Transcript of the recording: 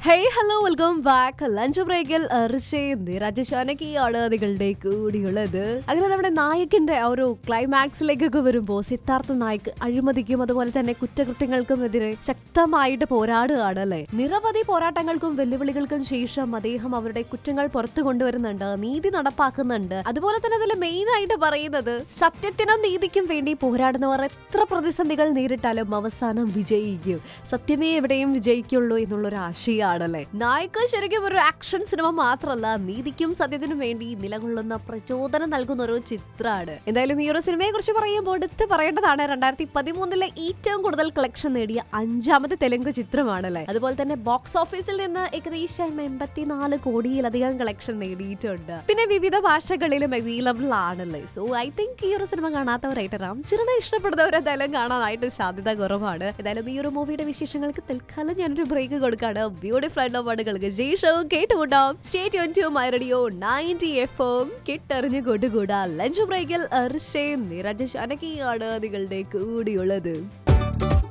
hey hello welcome back lunch ബ്രേക്കിൽ രാജശാനക്കിയാണ് നിങ്ങളുടെ കൂടിയുള്ളത് അങ്ങനെ നമ്മുടെ നായകന്റെ ആ ഒരു ക്ലൈമാക്സിലേക്കൊക്കെ വരുമ്പോൾ സിദ്ധാർത്ഥ നായിക് അഴിമതിക്കും അതുപോലെ തന്നെ കുറ്റകൃത്യങ്ങൾക്കും എതിരെ ശക്തമായിട്ട് പോരാടുകയാണ് അല്ലെ നിരവധി പോരാട്ടങ്ങൾക്കും വെല്ലുവിളികൾക്കും ശേഷം അദ്ദേഹം അവരുടെ കുറ്റങ്ങൾ പുറത്തു കൊണ്ടുവരുന്നുണ്ട് നീതി നടപ്പാക്കുന്നുണ്ട് അതുപോലെ തന്നെ അതിൽ മെയിൻ ആയിട്ട് പറയുന്നത് സത്യത്തിനും നീതിക്കും വേണ്ടി പോരാടുന്നവർ എത്ര പ്രതിസന്ധികൾ നേരിട്ടാലും അവസാനം വിജയിക്കും സത്യമേ എവിടെയും വിജയിക്കുള്ളൂ എന്നുള്ളൊരു ആശയമാണല്ലേ നായക ശരിക്കും ഒരു ആക്ഷൻ സിനിമ മാത്രമല്ല നീതിക്കും സത്യത്തിനും വേണ്ടി നിലകൊള്ളുന്ന പ്രചോദനം നൽകുന്ന ഒരു ചിത്രമാണ് എന്തായാലും ഈ ഒരു സിനിമയെ കുറിച്ച് പറയുമ്പോൾ എടുത്ത് പറയേണ്ടതാണ് രണ്ടായിരത്തി പതിമൂന്നിലെ ഏറ്റവും കൂടുതൽ കളക്ഷൻ നേടിയ അഞ്ചാമത്തെ തെലുങ്ക് ചിത്രമാണല്ലേ അതുപോലെ തന്നെ ബോക്സ് ഓഫീസിൽ നിന്ന് ഏകദേശം എൺപത്തിനാല് കോടിയിലധികം കളക്ഷൻ നേടിയിട്ടുണ്ട് പിന്നെ വിവിധ ഭാഷകളിലും അവൈലബിൾ ആണല്ലേ സോ ഐ തിങ്ക് ഈ ഒരു സിനിമ കാണാത്തവരായിട്ട് രാംചരനെ ഇഷ്ടപ്പെടുന്നവർ എന്തായാലും കാണാനായിട്ട് സാധ്യത കുറവാണ് എന്തായാലും ഈ ഒരു മൂവിയുടെ വിശേഷങ്ങൾക്ക് തൽക്കാലം ഞാനൊരു ബ്രേക്ക് കൊടുക്കാണ് ബ്യൂട്ടിഫുൾ ആയിട്ടുള്ള പാട്ടുകൾക്ക് ജയ്ഷവും കേട്ടുമുണ്ടാം stay tuned to my radio ninety F M കിട്ടറിഞ്ഞു കൊണ്ടുകൂടാ ലഞ്ച് ബ്രേക്കിൽ അർഷേ നിരജ് അനക്കിയാണ് നിങ്ങളുടെ കൂടിയുള്ളത്